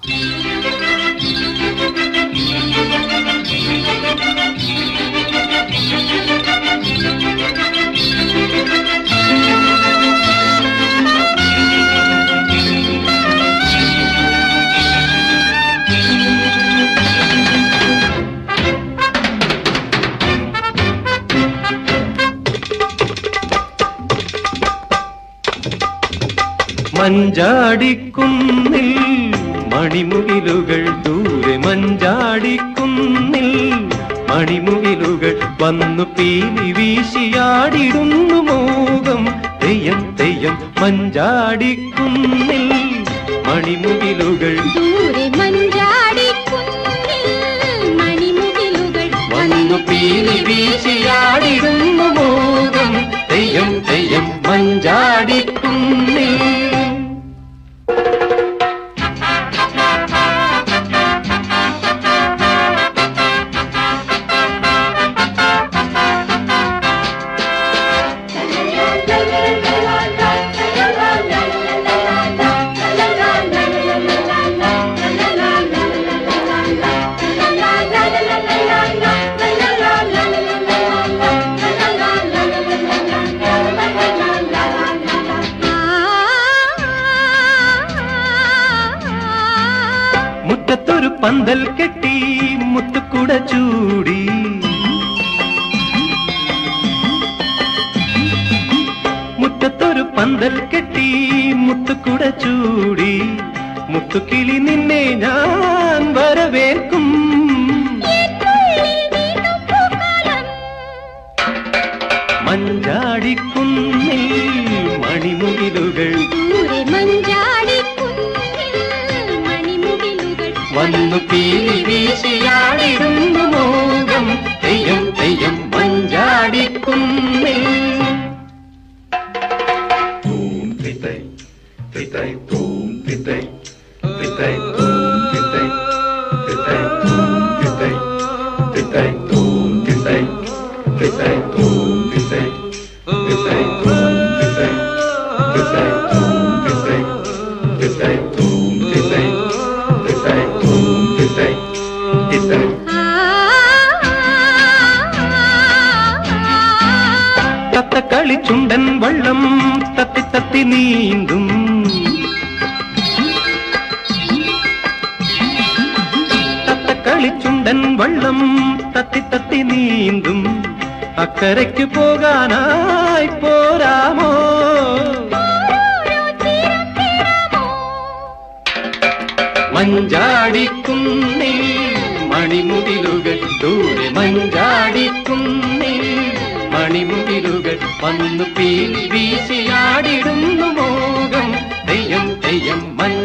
മഞ്ചാടിക്കുന്നിൽ മണിമുകിലുകൾ ദൂരെ മഞ്ചാടിക്കുന്നിൽ മണിമുകിലുകൾ വന്നു പീലി വീശിയാടിടുന്നു മോകം തെയ്യം തെയ്യം മഞ്ചാടിക്കുന്നിൽ മണിമുകിലുകൾ ദൂരെ മഞ്ചാടിക്കുന്നിൽ മണിമുകിലുകൾ വന്നു പീലി വീശിയാടിടുന്നു മോകം തെയ്യം തെയ്യം മഞ്ചാടിക്കുന്നിൽ മുറ്റത്തൊരു പന്തൽ കെട്ടി മുത്തുക്കുട ചൂടി മുറ്റത്തൊരു പന്തൽ കെട്ടി മുത്തുക്കുട ചൂടി മുത്തുക്കിളി നിന്നെ ഞാൻ വരവേൽക്കും മഞ്ചാടിക്കുന്നിൽ മണിമുകിലുകൾ ദൂരെ മഞ്ചാടിക്കുന്നിൽ മണിമുകിലുകൾ വന്നു പീലി വീശിയാടിടുന്നു മോകം Theyyam Theyyam മഞ്ചാടിക്കുന്നിൽ Boom, pitay, pitay, boom, pitay, pitay, boom, pitay, pitay, boom, pitay, pitay, boom, pitay, pitay, boom, pitay, pitay, boom, pitay, pitay, boom, pitay, pitay, boom, pitay, pitay, boom, pitay, pitay. തത്തക്കളി ചുണ്ടൻ വള്ളം തത്തി തത്തി നീന്തും തത്തക്കളി ചുണ്ടൻ വള്ളം തത്തി തത്തി നീന്തും അക്കരയ്ക്ക് പോകാനായി പോരാമോ മഞ്ചാടിക്കുന്നിൽ മണിമുകിലുകൾ ദൂരെ മഞ്ചാടിക്കുന്നിൽ മണിമുകിലുകൾ വന്നു പീലി വീശിയാടിടുന്നു മോകം തെയ്യം തെയ്യം മഞ്ച